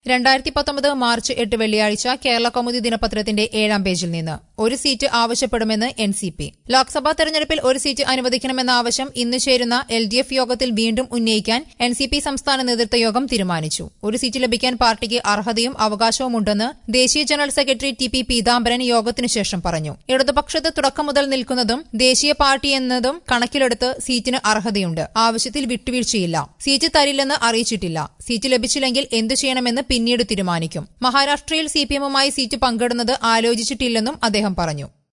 രണ്ടായിരത്തി പത്തൊമ്പത് മാർച്ച് എട്ട് വെള്ളിയാഴ്ച കേരള കൗമുദി ദിനപത്രത്തിന്റെ ഏഴാം പേജിൽ നിന്ന് ഒരു സീറ്റ് ആവശ്യപ്പെടുമെന്ന് എൻ സി പി ലോക്സഭാ തെരഞ്ഞെടുപ്പിൽ ഒരു സീറ്റ് അനുവദിക്കണമെന്ന ആവശ്യം ഇന്ന് ചേരുന്ന എൽ ഡി എഫ് യോഗത്തിൽ വീണ്ടും ഉന്നയിക്കാൻ എൻ സി പി സംസ്ഥാന നേതൃത്വ യോഗം തീരുമാനിച്ചു ഒരു സീറ്റ് ലഭിക്കാൻ പാർട്ടിക്ക് അർഹതയും അവകാശവുമുണ്ടെന്ന് ദേശീയ general secretary T P Peethambaran യോഗത്തിനു ശേഷം പറഞ്ഞു ഇടതുപക്ഷത്ത് തുടക്കം മുതൽ നിൽക്കുന്നതും ദേശീയ പാർട്ടി എന്നതും കണക്കിലെടുത്ത് സീറ്റിന് അർഹതയുണ്ട് ആവശ്യത്തിൽ വിട്ടുവീഴ്ചയില്ല സീറ്റ് തരില്ലെന്ന് അറിയിച്ചിട്ടില്ല സീറ്റ് ലഭിച്ചില്ലെങ്കിൽ എന്തു ചെയ്യണമെന്ന് പിന്നീട് തീരുമാനിക്കും മഹാരാഷ്ട്രയിൽ സിപിഎമ്മുമായി സീറ്റ് പങ്കിടുന്നത് ആലോചിച്ചിട്ടില്ലെന്നും അദ്ദേഹം പറഞ്ഞു